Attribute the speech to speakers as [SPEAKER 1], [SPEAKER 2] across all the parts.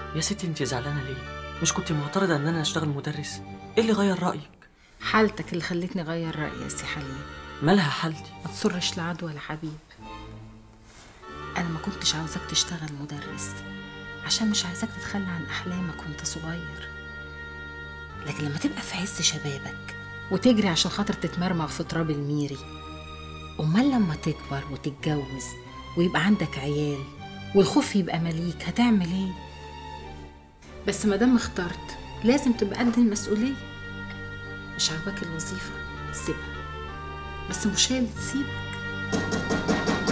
[SPEAKER 1] يا ستي انت زعلانه ليه مش كنت معترضه ان انا اشتغل مدرس ايه اللي غير رايك
[SPEAKER 2] حالتك اللي خلتني اغير رايي يا سي حليم
[SPEAKER 1] مالها حالتي
[SPEAKER 2] ما تصرش لعدوى ولا حبيب انا ما كنتش عاوزاك تشتغل مدرس عشان مش عايزاك تتخلى عن احلامك وانت صغير لكن لما تبقى في عز شبابك وتجري عشان خاطر تتمرمغ في تراب الميري امال لما تكبر وتتجوز ويبقى عندك عيال والخوف يبقى مليك هتعمل ايه بس ما دام اخترت لازم تبقى قد المسؤوليه مش عاجباك الوظيفه سيبها بس مش هي اللي تسيبك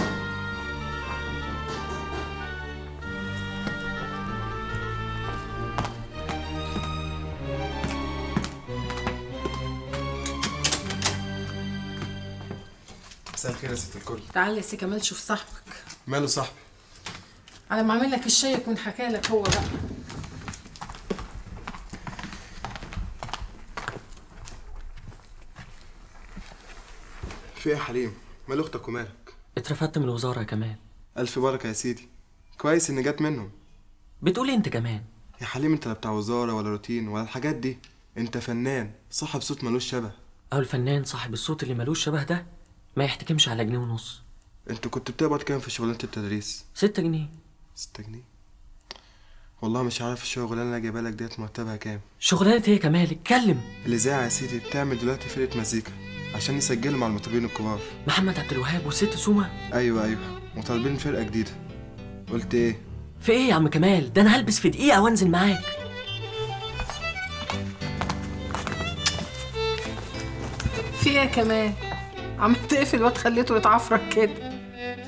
[SPEAKER 3] مساء الخير يا ست الكل
[SPEAKER 2] تعال يا سي كمال شوف صاحبك
[SPEAKER 3] ماله صاحبي
[SPEAKER 2] على ما اعمل لك الشاي يكون حكى لك هو بقى
[SPEAKER 3] في ايه يا حليم مال اختك ومالك
[SPEAKER 1] اترفدت من الوزاره يا كمال
[SPEAKER 3] الف بركه يا سيدي كويس ان جت منهم
[SPEAKER 1] بتقولي انت كمان
[SPEAKER 3] يا حليم انت لا بتاع وزاره ولا روتين ولا الحاجات دي انت فنان صاحب صوت ملوش شبه
[SPEAKER 1] او الفنان صاحب الصوت اللي ملوش شبه ده ما يحتكمش على جنيه ونص
[SPEAKER 3] انت كنت بتقبض كام في شغلانه التدريس
[SPEAKER 1] ستة جنيه
[SPEAKER 3] ستة جنيه والله مش عارف الشغلانه اللي جايبها لك ديت مرتبها كام
[SPEAKER 1] شغلانه ايه يا كمال اتكلم
[SPEAKER 3] الاذاعه يا سيدي بتعمل دلوقتي فرقه مزيكا عشان يسجلوا مع المطربين الكبار
[SPEAKER 1] محمد عبد الوهاب والست سومه
[SPEAKER 3] ايوه ايوه وطالبين فرقه جديده قلت ايه
[SPEAKER 1] في ايه يا عم كمال ده انا هلبس في دقيقه وانزل معاك
[SPEAKER 2] في ايه كمان عملت ايه في الواد خليته يتعفرك كده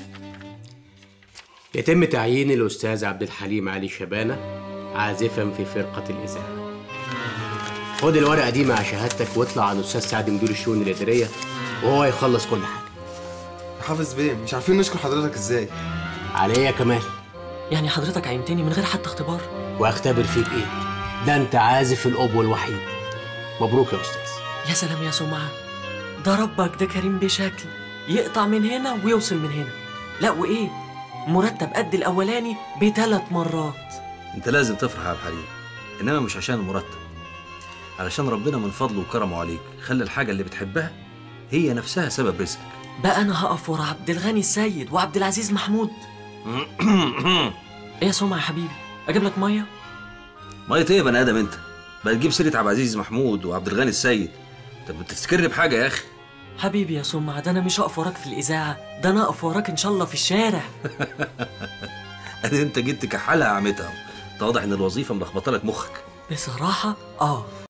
[SPEAKER 4] يتم تعيين الأستاذ عبد الحليم علي شبانة عازفا في فرقة الإذاعة. خد الورقة دي مع شهادتك واطلع على الأستاذ سعد مدير الشؤون الإدارية وهو يخلص كل حاجة.
[SPEAKER 3] حافظ بيه مش عارفين نشكر حضرتك ازاي
[SPEAKER 4] على إيه يا كمال؟
[SPEAKER 1] يعني حضرتك عينتني من غير حتى اختبار
[SPEAKER 4] وأختبر فيك إيه؟ ده أنت عازف الأب الوحيد. مبروك يا أستاذ.
[SPEAKER 1] يا سلام يا سمعة ده ربك ده كريم بشكل يقطع من هنا ويوصل من هنا لا وايه مرتب قد الاولاني بثلاث مرات
[SPEAKER 5] انت لازم تفرح يا عبد الحليم انما مش عشان المرتب علشان ربنا من فضله وكرمه عليك خلى الحاجه اللي بتحبها هي نفسها سبب رزقك
[SPEAKER 1] بقى انا هقف ورا عبد الغني السيد وعبد العزيز محمود ايه يا سمعة يا حبيبي اجيب لك ميه
[SPEAKER 5] ميه ايه يا بني ادم انت بقى تجيب سيره عبد العزيز محمود وعبد الغني السيد طب بتفتكرني بحاجه يا اخي
[SPEAKER 1] حبيبي يا سمعة ده انا مش هقف وراك في الاذاعه ده انا اقف وراك ان شاء الله في الشارع
[SPEAKER 5] ادي انت جيت تكحلها يا عمتها ده واضح ان الوظيفه ملخبطه لك مخك
[SPEAKER 1] بصراحه اه